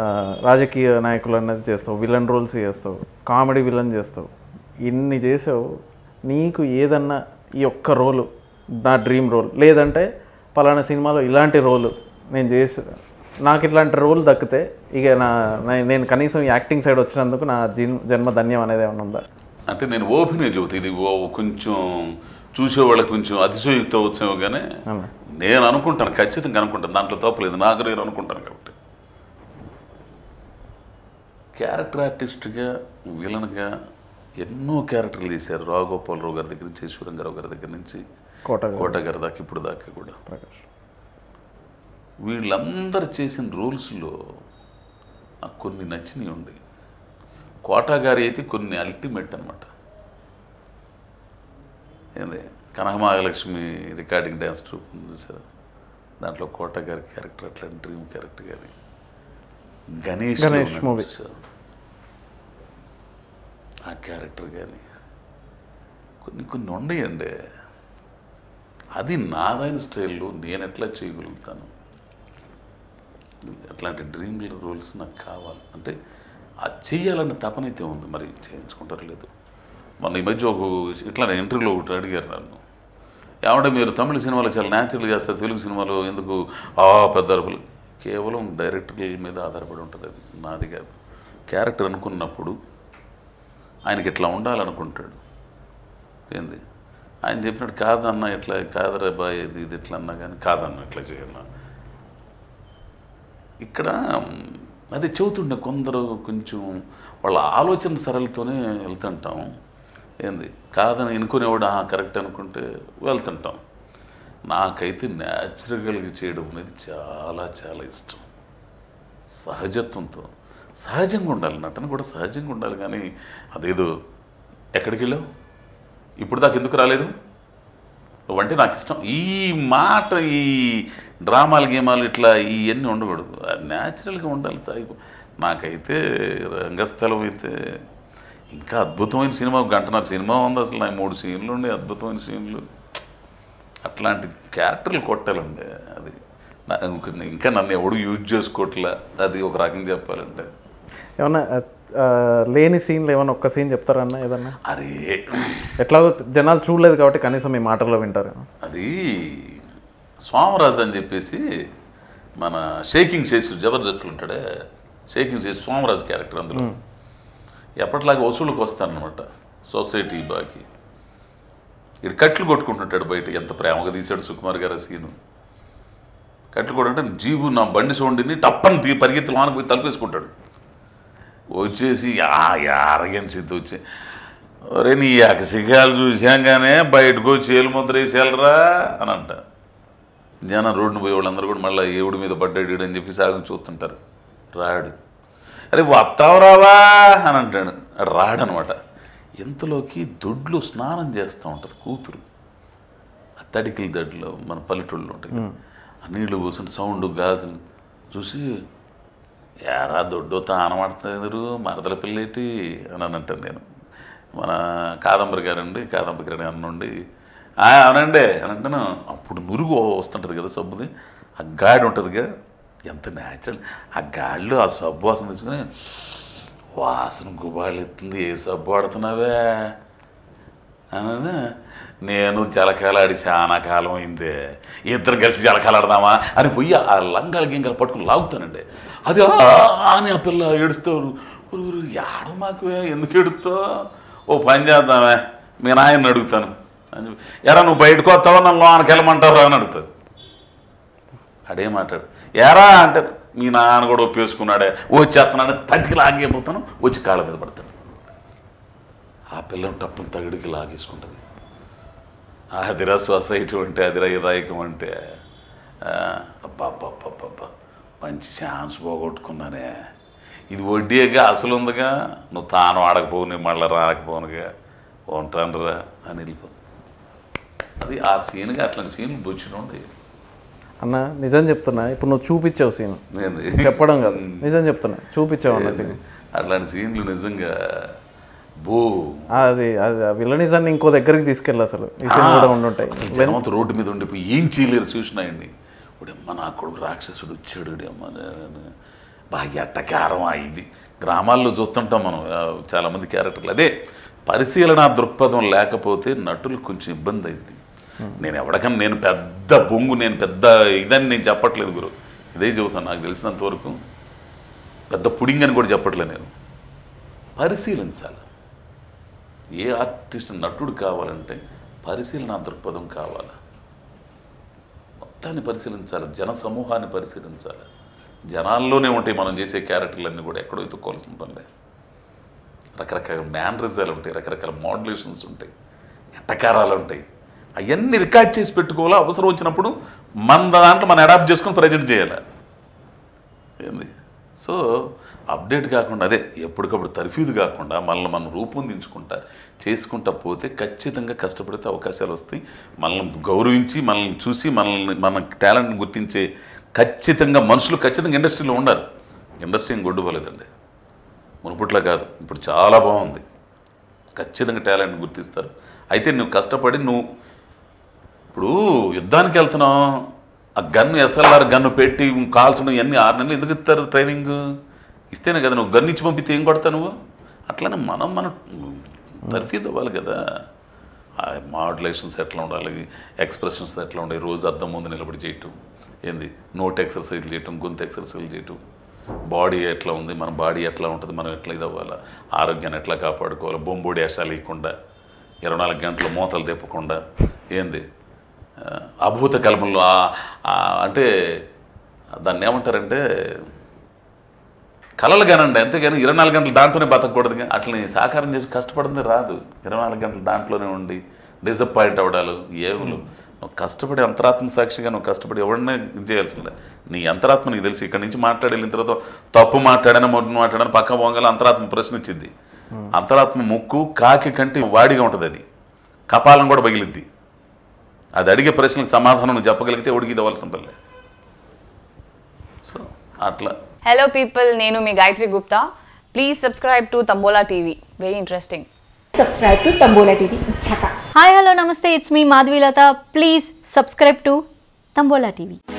ఆ, రాజకీయ నాయకులు అన్నది చేస్తావు విలన్ రోల్స్ చేస్తావు కామెడీ విలన్ చేస్తావు ఇన్ని చేసావు నీకు ఏదన్నా ఈ ఒక్క రోలు నా డ్రీమ్ రోల్ లేదంటే పలానా సినిమాలో ఇలాంటి రోలు నేను చేసి నాకు ఇట్లాంటి రోల్ దక్కితే ఇక నా నా- నేను కనీసం ఈ యాక్టింగ్ సైడ్ వచ్చినందుకు నా జన్ జన్మ ధన్యం అనేది ఏమైనా ఉందా అంటే నేను ఓపెన్గా చెబుతా ఇది ఓ కొంచెం చూసేవాళ్ళకి కొంచెం అతిశయోక్తి వచ్చేమో కానీ అవునా? నేను అనుకుంటాను ఖచ్చితంగా అనుకుంటాను దాంట్లో తప్పలేదు నాకు నేను అనుకుంటాను కాబట్టి క్యారెక్టర్ ఆర్టిస్ట్గా విలన్గా ఎన్నో క్యారెక్టర్లు చేశారు రావుగోపాలరావు గారి దగ్గర నుంచి ఈశ్వరంగారావు గారి దగ్గర నుంచి కోట కోట గారి దాకా ఇప్పుడు దాకా కూడా ప్రకాష్ వీళ్ళందరూ చేసిన రూల్స్లో నాకు కొన్ని నచ్చినవి ఉండి కోటా గారి అయితే కొన్ని అల్టిమేట్ అనమాట ఏంది కనకమహాలక్ష్మి రికార్డింగ్ డ్యాన్స్ ట్రూప్ ఉంది చూసారా దాంట్లో కోట గారి క్యారెక్టర్ అట్లా డ్రీమ్ క్యారెక్టర్ గారి గణేష్ గణేష్ movie. ఆ క్యారెక్టర్ కానీ కొన్ని కొన్ని ఉండయండి అది నాదైన స్టైల్లో నేను ఎట్లా చేయగలుగుతాను అట్లాంటి డ్రీమ్ రోల్స్ నాకు కావాలి అంటే అది చేయాలన్న తపనైతే ఉంది మరి చేయించుకుంటారు లేదు మొన్న ఈ మధ్య ఒక ఇట్లానే ఇంటర్వ్యూలో ఒకటి అడిగారు నన్ను ఏమంటే మీరు తమిళ సినిమాలో చాలా న్యాచురల్ చేస్తారు తెలుగు సినిమాలో ఎందుకు ఆ పెద్ద అరుపులు కేవలం డైరెక్టర్ల మీద ఆధారపడి ఉంటుంది అది నాది కాదు క్యారెక్టర్ అనుకున్నప్పుడు ఆయనకి ఇట్లా ఉండాలనుకుంటాడు ఏంది ఆయన చెప్పినట్టు కాదన్న ఇట్లా కాదరా బాయ్ ఇది ఇది ఇట్లా అన్నా కానీ కాదన్న ఇట్లా చేయన్నా ఇక్కడ మ్, అదే చెబుతుండే కొందరు కొంచెం వాళ్ళ ఆలోచన సరళతోనే వెళ్తుంటాం ఏంది కాదని ఎన్నుకునేవాడు "ఆ, కరెక్ట్ అనుకుంటే వెళ్తుంటాం నాకైతే న్యాచురల్గా చేయడం అనేది చాలా చాలా ఇష్టం సహజత్వంతో సహజంగా ఉండాలి నటన కూడా సహజంగా ఉండాలి కానీ అదేదో ఎక్కడికి వెళ్ళావు ఇప్పుడు దాకా ఎందుకు రాలేదు నువ్వంటే నాకు ఇష్టం ఈ మాట ఈ డ్రామాలు గేమాలు ఇట్లా ఇవన్నీ ఉండకూడదు న్యాచురల్గా ఉండాలి సాగు నాకైతే రంగస్థలం అయితే ఇంకా అద్భుతమైన సినిమా గంటన్నర సినిమా ఉంది అసలు నా మూడు సీన్లు ఉండే అద్భుతమైన సీన్లు అట్లాంటి క్యారెక్టర్లు కొట్టాలండి అది నా- ఇంక- ఇంకా నన్ను ఎవడు యూజ్ చేసుకోవట్లే అది ఒక రకంగా చెప్పాలంటే ఏమన్నా ఆ, లేని సీన్లు ఏమన్నా ఒక్క సీన్ చెప్తారన్నా ఏదన్నా అరే ఎట్లాగో జనాలు చూడలేదు కాబట్టి కనీసం మీ మాటల్లో వింటారు అది స్వామరాజు అని చెప్పేసి మన షేకింగ్ చేసి జబర్దస్త్ ఉంటాడే షేకింగ్ చేసి స్వామరాజు క్యారెక్టర్ అందులో ఎప్పటిలాగా వసూలుకు వస్తానమాట సొసైటీ బాకి ఇది కట్లు కొట్టుకుంటుంటాడు బయట ఎంత ప్రేమగా తీశాడు సుకుమార్ గారు ఆ సీను కట్లు కొట్టుంటే జీబు నా బండి సౌండ్ని టప్పని తీ పరిగెత్తి లోనకి పోయి తలుపేసుకుంటాడు వచ్చేసి అరగని సిద్ధి వచ్చి ఒరే నీ అకసిగాలు చూశాంగానే బయటకు వచ్చి ఏలు ముద్ర వేసేయాలరా అని అంట జనం రోడ్డును పోయే వాళ్ళందరూ కూడా మళ్ళీ ఏవుడి మీద పడ్డాడు ఈడు అని చెప్పి సాగు చూస్తుంటారు రాడు అరే వస్తావు రావా అని అంటాడు రాడనమాట ఇంతలోకి దొడ్లో స్నానం చేస్తూ ఉంటుంది కూతురు ఆ తడికిల దడ్లో మన పల్లెటూళ్ళు ఉంటాయి కదా. ఆ నీళ్లు పోస్తుంటే సౌండ్ గాజులు చూసి ఏరా దొడ్డు తానమాడుతున్నారు మరదల పిల్లేటి అని అని అంటాను నేను మన కాదంబరి గారండి కాదంబరి గారి అన్నుండి "ఆ, అవునండి అని అంటాను అప్పుడు నురుగు వస్తుంటుంది కదా సబ్బుది ఆ గాడి ఉంటుందిగా ఎంత న్యాచురల్ ఆ గాడిలో ఆ సబ్బు వాసన తీసుకుని వాసన గుబాళ్ళు ఎత్తుంది ఏ సబ్బు వాడుతున్నావే అనగా నేను జలకాలాడి చాలా కాలం అయిందే ఇద్దరు కలిసి జలకాలాడదామా అని పోయి ఆ లంగాల గింగలు పట్టుకుని లాగుతానండి అది "ఆ" అని ఆ పిల్ల ఏడుస్తారు "ఊరు, ఊరు, ఏడ మాకు ఎందుకు ఏడుస్తావు ఓ పని చేద్దామే మీ నాయన్ని అడుగుతాను అని చెప్పి ఎరా నువ్వు బయటకు వస్తావా నన్ను లోనకి వెళ్ళమంటారా అని అడుగుతాడు అడే మాట్లాడు ఎరా అంటే మీ నాన్న కూడా ఒప్పేసుకున్నాడే వచ్చేస్తున్నాడు తట్టికి లాగేపోతాను వచ్చి కాళ్ళ మీద పడతాడు ఆ పిల్లని టప్పుని తగిడికి లాగేసుకుంటుంది అదిరా సొసైటీ అంటే అదిరా ఇదాయకం అంటే ఆ, అబ్బా అబ్బా అబ్బా అబ్బా, అబ్బా మంచి ఛాన్స్ పోగొట్టుకున్నానే ఇది వడ్డీగా అసలు ఉందిగా నువ్వు తాను ఆడకపోను మళ్ళీ రాకపోనుగా ఉంటానురా అని వెళ్ళిపో అది ఆ సీన్గా అట్లాంటి సీన్లు బొచ్చిన ఉండేవి అన్న నిజం చెప్తున్నా ఇప్పుడు నువ్వు చూపించావు సీన్ నేను చెప్పడం కాదు నిజం చెప్తున్నా చూపించావు అన్న సీన్ అట్లాంటి సీన్లు నిజంగా బో అది అది ఆ విలనిజాన్ని ఇంకో దగ్గరికి తీసుకెళ్ళి అసలు ఈ సీన్ కూడా ఉండుంటాయి అసలు జనమంత రోడ్డు మీద ఉండిపోయి ఏం చేయలేరు చూసినాయండి ఇప్పుడు అమ్మ నా కొడుకు రాక్షసుడు వచ్చాడు ఈడు అమ్మ నే- నే- బా ఎట్టకారం ఇది గ్రామాల్లో చూస్తుంటాం మనం ఆ, చాలామంది క్యారెక్టర్లు అదే పరిశీలన దృక్పథం లేకపోతే నటులు కొంచెం ఇబ్బంది అయింది నేను ఎవరికన్నా నేను పెద్ద బొంగు నేను పెద్ద ఇదని నేను చెప్పట్లేదు గురు ఇదే చెబుతాను నాకు తెలిసినంత వరకు పెద్ద పుడింగ్ అని కూడా చెప్పట్లేదు నేను పరిశీలించాలి ఏ ఆర్టిస్ట్ నటుడు కావాలంటే పరిశీలన దృక్పథం కావాలి మొత్తాన్ని పరిశీలించాలి జన సమూహాన్ని పరిశీలించాలి జనాల్లోనే ఉంటాయి మనం చేసే క్యారెక్టర్లన్నీ కూడా ఎక్కడో ఎత్తుక్కోవాల్సిన పనిలే రకరకాల మ్యానరిజాలు ఉంటాయి రకరకాల మోడ్యులేషన్స్ ఉంటాయి ఎట్టకారాలు ఉంటాయి అవన్నీ రికార్డ్ చేసి పెట్టుకోవాలా అవసరం వచ్చినప్పుడు మన దాంట్లో మనం అడాప్ట్ చేసుకొని ప్రజెంట్ చేయాలి ఏంది సో అప్డేట్ కాకుండా అదే ఎప్పటికప్పుడు తర్ఫీదు కాకుండా మనల్ని మనం రూపొందించుకుంటా చేసుకుంటా పోతే ఖచ్చితంగా కష్టపడితే అవకాశాలు వస్తాయి మనల్ని గౌరవించి మనల్ని చూసి మనల్ని మన టాలెంట్ని గుర్తించే ఖచ్చితంగా మనుషులు ఖచ్చితంగా ఇండస్ట్రీలో ఉండాలి ఇండస్ట్రీ ఏం గొడ్డుపోలేదండి మునుపట్లా కాదు ఇప్పుడు చాలా బాగుంది ఖచ్చితంగా టాలెంట్ని గుర్తిస్తారు అయితే నువ్వు కష్టపడి నువ్వు ఇప్పుడు యుద్ధానికి వెళ్తున్నావు ఆ గన్ను ఎస్ఎల్ఆర్ గన్ను పెట్టి కాల్చడం ఇవన్నీ ఆరు నెలలు ఎందుకు ఇస్తారు ట్రైనింగ్ ఇస్తేనే కదా నువ్వు గన్ను ఇచ్చి పంపితే ఏం కొడతా నువ్వు అట్లనే మనం మనం తర్ఫీదు అవ్వాలి కదా ఆ మాడ్యులేషన్స్ ఎట్లా ఉండాలి ఎక్స్ప్రెషన్స్ ఎట్లా ఉండాలి రోజు అద్దం ముందు నిలబడి చేయటం ఏంది నోట్ ఎక్సర్సైజ్ చేయటం గొంతు ఎక్సర్సైజ్ చేయటం బాడీ ఎట్లా ఉంది మన బాడీ ఎట్లా ఉంటుంది మనం ఎట్లా ఇది అవ్వాలా ఆరోగ్యాన్ని ఎట్లా కాపాడుకోవాలి బొంబోడి వేషాలు ఇవ్వకుండా ఇరవై నాలుగు గంటలు మూతలు తిప్పకుండా ఏంది ఆ, అభూత కల్పనలు ఆ- ఆ అంటే దాన్ని ఏమంటారంటే కలలు కానండి అంతేగాని ఇరవై నాలుగు గంటలు దాంట్లోనే బతకూడదు కానీ అట్లని సాకారం చేసి కష్టపడింది రాదు ఇరవై నాలుగు గంటలు దాంట్లోనే ఉండి డిసప్పాయింట్ అవ్వడాలు ఏవులు నువ్వు కష్టపడి అంతరాత్మ సాక్షిగా నువ్వు కష్టపడి ఎవరినే ఇది చేయాల్సిందే నీ అంతరాత్మ నీకు తెలిసి ఇక్కడి నుంచి మాట్లాడి వెళ్ళిన తర్వాత తప్పు మాట్లాడానా మొట్టు మాట్లాడానా పక్క పోగాల అంతరాత్మ ప్రశ్న ఇచ్చింది అంతరాత్మ ముక్కు కాకి కంటే వాడిగా ఉంటుంది అది కపాలం కూడా పగిలిద్ది అది అడిగే ప్రశ్నలకు సమాధానం నువ్వు చెప్పగలిగితే ఉడికి ఇవ్వాల్సిన పనిలే సో అట్లా హలో పీపుల్ నేను మీ Gayatri Gupta please subscribe to Tambola TV very interesting subscribe to Tambola TV. Chaka. Hi hello namaste it's మీ Madhavilatha please subscribe to Tambola TV